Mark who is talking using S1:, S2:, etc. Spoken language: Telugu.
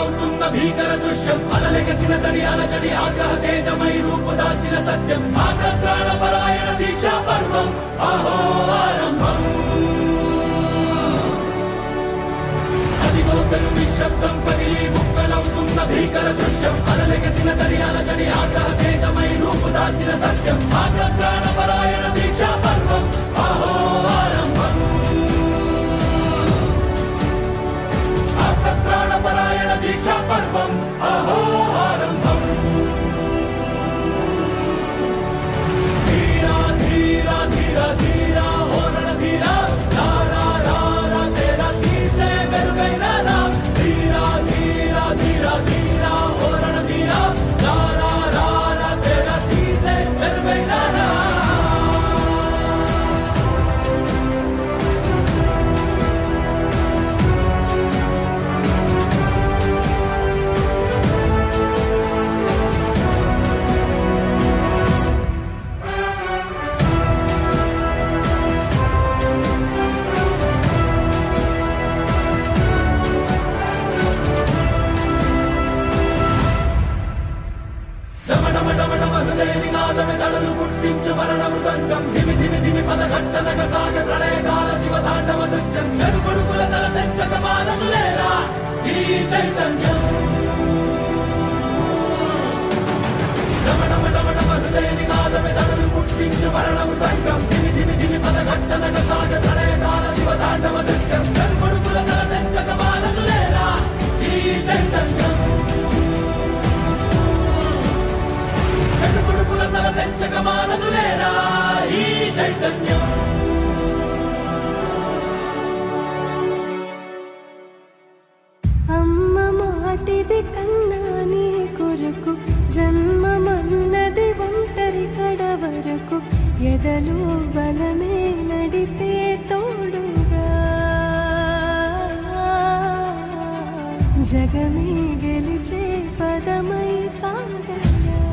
S1: ముక్కలవుతున్న భీకర దృశ్యం అలలెగసిన తడి అలజడి ఆగ్రహ తేజమై రూపు దాల్చిన సత్యం ఆగ్రత్రాణ పరాయణ దీక్షా పర్వం అహో ఆరంభం అదిగో పెను నిశ్శబ్దం పగిలి ముక్కలవుతున్న భీకర దృశ్యం అలలెగసిన తడి అలజడి ఆగ్రహ తేజమై రూపు దాల్చిన సత్యం ఆగ్రత్రాణ పరాయణ దీక్షా పర్వం అహో ఆరంభం ఆర్తత్రాణపరాయణ దీక్షా పర్వం అహో ఆరంభం ధీరా ధీరా ధీరా ధీరా ఓరణ ధీరా రారా రారా తేరా తీసే మెరుగైన రా ధీరా ధీరా ధీరా ధీరా ఓరణ ధీరా రారా రారా తేరా తీసే మెరుగైన రా హృదయనినాదమే తడలు పుట్టించు మరణ మృదంగం ధిమి ధిమి ధిమి పద ఘట్టనగ సాగ ప్రళయకాల శివ తాండవ నృత్యం చెడుకొడుకుల తల తెచ్చక మానదులేరా ఈ చైతన్యం డమడమడమడమ హృదయనినాదమే తడలు పుట్టించు మరణ మృదంగం ధిమి ధిమి ధిమి పద ఘట్టనగ సాగ ప్రళయకాల శివ తాండవ నృత్యం చెడుకొడుకుల తల తెచ్చక మానదులేరా ఈ చైతన్యం చెడుపుడుకుల తల తెచ్చక మానదులేరా ఈ చైతన్యం
S2: అమ్మ మాటిది కన్నా నీ కొరకు జన్మమన్నది ఒంటరి కడ వరకు ఎదలు బలమే నడిపే తోడుగా జగమే గెలిచే పదమై సాగగా